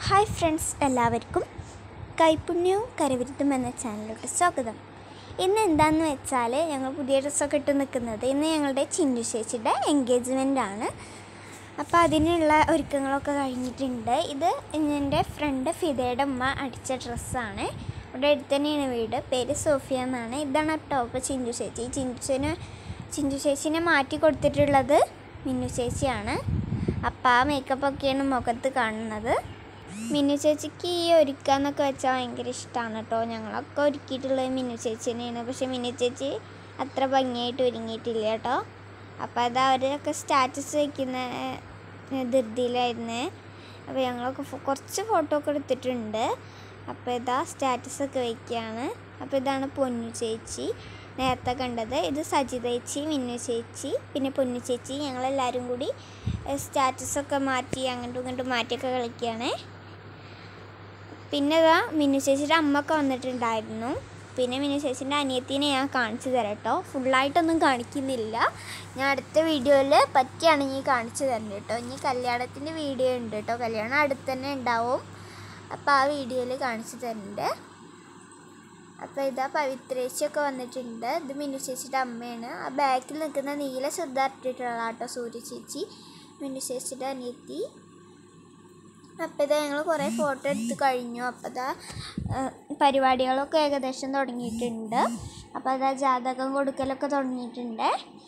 hi friends എല്ലാവർക്കും കൈപ്പുണ്യവും കരവിരുത്തും എന്ന ചാനലിലോട്ട് സ്വാഗതം ഇന്ന് എന്താണെന്ന് വെച്ചാൽ ഞങ്ങൾ പുതിയ ഡ്രസ്സൊക്കെ ഇട്ട് നിൽക്കുന്നത് ഇന്ന് ഞങ്ങളുടെ ചിന്നു ചേച്ചിയുടെ എൻഗേജ്മെൻ്റ് ആണ് അപ്പോൾ അതിനുള്ള ഒരുക്കങ്ങളൊക്കെ കഴിഞ്ഞിട്ടുണ്ട് ഇത് എൻ്റെ ഫ്രണ്ട് ഫിദയുടെ ഉമ്മ അടിച്ച ഡ്രസ്സാണ് ഇവിടെ അടുത്ത് തന്നെയാണ് വീട് പേര് സോഫിയ എന്നാണ് ഇതാണ് ടോപ്പ് ചിഞ്ചു ചേച്ചി ചിഞ്ചുവിന് ചിഞ്ചു ചേച്ചിനെ മാറ്റി കൊടുത്തിട്ടുള്ളത് മിന്നു ചേച്ചിയാണ് അപ്പം ആ മേക്കപ്പ് ഒക്കെയാണ് മുഖത്ത് കാണുന്നത് മിന്നു ചേച്ചിക്ക് ഈ ഒരുക്കാന്നൊക്കെ വെച്ചാൽ ഭയങ്കര ഇഷ്ടമാണ് കേട്ടോ ഞങ്ങളൊക്കെ ഒരുക്കിയിട്ടുള്ളത് മിന്നു ചേച്ചി തന്നെയാണ് പക്ഷെ മിന്നു ചേച്ചി അത്ര ഭംഗിയായിട്ട് ഒരുങ്ങിയിട്ടില്ല കേട്ടോ അപ്പോൾ അത് അവരൊക്കെ സ്റ്റാറ്റസ് വയ്ക്കുന്ന ഏഹ്, ധൃതിയിലായിരുന്നേ അപ്പോൾ ഞങ്ങളൊക്കെ ഫോ- കുറച്ച് ഫോട്ടോ ഒക്കെ എടുത്തിട്ടുണ്ട് അപ്പോൾ ഇതാ സ്റ്റാറ്റസ് ഒക്കെ വയ്ക്കുകയാണ് അപ്പോൾ ഇതാണ് പൊന്നു ചേച്ചി നേരത്തെ കണ്ടത് ഇത് സജിത ചേച്ചി മിന്നു ചേച്ചി പിന്നെ പൊന്നു ചേച്ചി ഞങ്ങളെല്ലാവരും കൂടി സ്റ്റാറ്റസൊക്കെ മാറ്റി അങ്ങോട്ടും ഇങ്ങോട്ടും മാറ്റിയൊക്കെ കളിക്കുകയാണേ പിന്നെ ഇതാ മിന്നു ചേച്ചിയുടെ അമ്മയൊക്കെ വന്നിട്ടുണ്ടായിരുന്നു പിന്നെ മിന്നു ചേച്ചീൻ്റെ അനിയത്തിനെ ഞാൻ കാണിച്ചു തരാം കേട്ടോ ഫുള്ളായിട്ടൊന്നും കാണിക്കുന്നില്ല ഞാൻ അടുത്ത വീഡിയോയിൽ പറ്റുകയാണെങ്കിൽ കാണിച്ചു തരുന്നുണ്ട് കേട്ടോ ഇനി കല്യാണത്തിൻ്റെ വീഡിയോ ഉണ്ട് കേട്ടോ കല്യാണം അടുത്ത് തന്നെ ഉണ്ടാവും അപ്പോൾ ആ വീഡിയോയിൽ കാണിച്ചു തരുന്നുണ്ട് അപ്പോൾ ഇതാ പവിത്രേച്ചിയൊക്കെ വന്നിട്ടുണ്ട് ഇത് മിന്നു ചേച്ചിയുടെ അമ്മയാണ് ആ ബാക്കിൽ നിൽക്കുന്ന നീല ചുരിദാർ ഇട്ടിട്ടുള്ള കേട്ടോ സൂര്യ ചേച്ചി മിന്നു ചേച്ചിയുടെ അനിയത്തി അപ്പോൾ ഇതാ ഞങ്ങൾ കുറേ ഫോട്ടോ എടുത്ത് കഴിഞ്ഞു അപ്പോൾ ഇതാ ഏഹ്, പരിപാടികളൊക്കെ ഏകദേശം തുടങ്ങിയിട്ടുണ്ട് അപ്പോൾ അതാ ജാതകം കൊടുക്കലൊക്കെ തുടങ്ങിയിട്ടുണ്ട്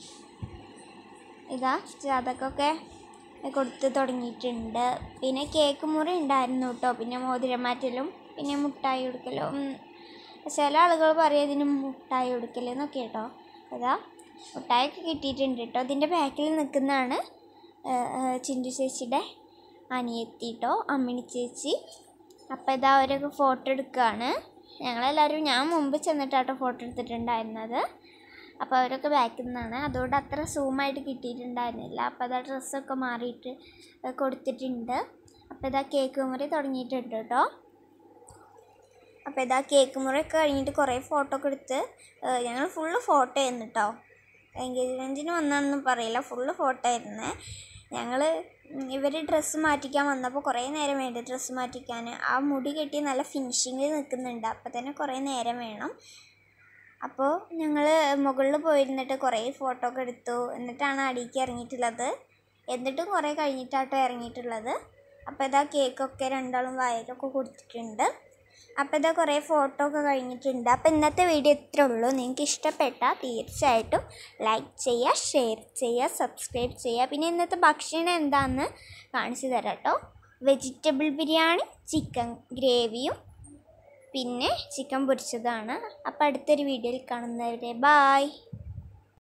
ഇതാ ജാതകമൊക്കെ കൊടുത്ത് തുടങ്ങിയിട്ടുണ്ട് പിന്നെ കേക്ക് മുറി ഉണ്ടായിരുന്നു കേട്ടോ പിന്നെ മോതിരമാറ്റലും പിന്നെ മുട്ടായി കൊടുക്കലും ഉം, ചില ആളുകൾ പറയും ഇതിന് മുട്ടായി കൊടുക്കൽ എന്നൊക്കെ കേട്ടോ അതാ മുട്ടായൊക്കെ കിട്ടിയിട്ടുണ്ട് കേട്ടോ അതിൻ്റെ ബാക്കിൽ നിൽക്കുന്നതാണ് ഏഹ്, ഏഹ്, ചിഞ്ചു ചേച്ചിയുടെ അനിയത്തി കേട്ടോ അമ്മിണി ചേച്ചി അപ്പോൾ ഇതാ അവരൊക്കെ ഫോട്ടോ എടുക്കുകയാണ് ഞങ്ങളെല്ലാവരും ഞാൻ മുമ്പ് ചെന്നിട്ടാട്ടോ ഫോട്ടോ എടുത്തിട്ടുണ്ടായിരുന്നത് അപ്പോൾ അവരൊക്കെ ബാക്കിൽ നിന്നാണ് അതുകൊണ്ട് അത്ര സൂമായിട്ട് കിട്ടിയിട്ടുണ്ടായിരുന്നില്ല അപ്പോൾ അതാ ഡ്രസ്സൊക്കെ മാറിയിട്ട് ഏഹ് കൊടുത്തിട്ടുണ്ട് അപ്പോൾ ഇതാ കേക്ക് മുറി തുടങ്ങിയിട്ടുണ്ട് കേട്ടോ അപ്പോൾ ഇതാ കേക്ക് മുറിയൊക്കെ കഴിഞ്ഞിട്ട് കുറേ ഫോട്ടോ ഒക്കെ എടുത്ത് ഏഹ് ഞങ്ങൾ ഫുള്ള് ഫോട്ടോ ആയിരുന്നു കേട്ടോ എൻഗേജ്മെൻറ്റിന് വന്നാണെന്നും പറയില്ല ഫുള്ള് ഫോട്ടോ ആയിരുന്നേ ഞങ്ങൾ ഇവർ ഡ്രസ്സ് മാറ്റിക്കാൻ വന്നപ്പോൾ കുറേ നേരം വേണ്ട ഡ്രസ്സ് മാറ്റിക്കാൻ ആ മുടി കെട്ടി നല്ല ഫിനിഷിങ്ങിൽ നിൽക്കുന്നുണ്ട് അപ്പോൾ തന്നെ കുറേ നേരം വേണം അപ്പോൾ ഞങ്ങൾ മുകളിൽ പോയിരുന്നിട്ട് കുറേ ഫോട്ടോ ഒക്കെ എടുത്തു എന്നിട്ടാണ് അടിയിലേക്ക് ഇറങ്ങിയിട്ടുള്ളത് എന്നിട്ടും കുറേ കഴിഞ്ഞിട്ടാട്ടോ ഇറങ്ങിയിട്ടുള്ളത് അപ്പോൾ ഇതാ കേക്കൊക്കെ രണ്ടാളും വായലൊക്കെ കൊടുത്തിട്ടുണ്ട് അപ്പോൾ ഇതാ കുറേ ഫോട്ടോ ഒക്കെ കഴിഞ്ഞിട്ടുണ്ട് അപ്പോൾ ഇന്നത്തെ വീഡിയോ ഇത്രേ ഉള്ളൂ നിങ്ങൾക്ക് ഇഷ്ടപ്പെട്ടാൽ തീർച്ചയായിട്ടും ലൈക്ക് ചെയ്യുക ഷെയർ ചെയ്യുക സബ്സ്ക്രൈബ് ചെയ്യുക പിന്നെ ഇന്നത്തെ ഭക്ഷണം എന്താണെന്ന് കാണിച്ചു തരാം കേട്ടോ വെജിറ്റബിൾ ബിരിയാണി ചിക്കൻ ഗ്രേവിയും പിന്നെ ചിക്കൻ പൊരിച്ചതാണ് അപ്പോൾ അടുത്തൊരു വീഡിയോയിൽ കാണുന്നവരെ ബായ്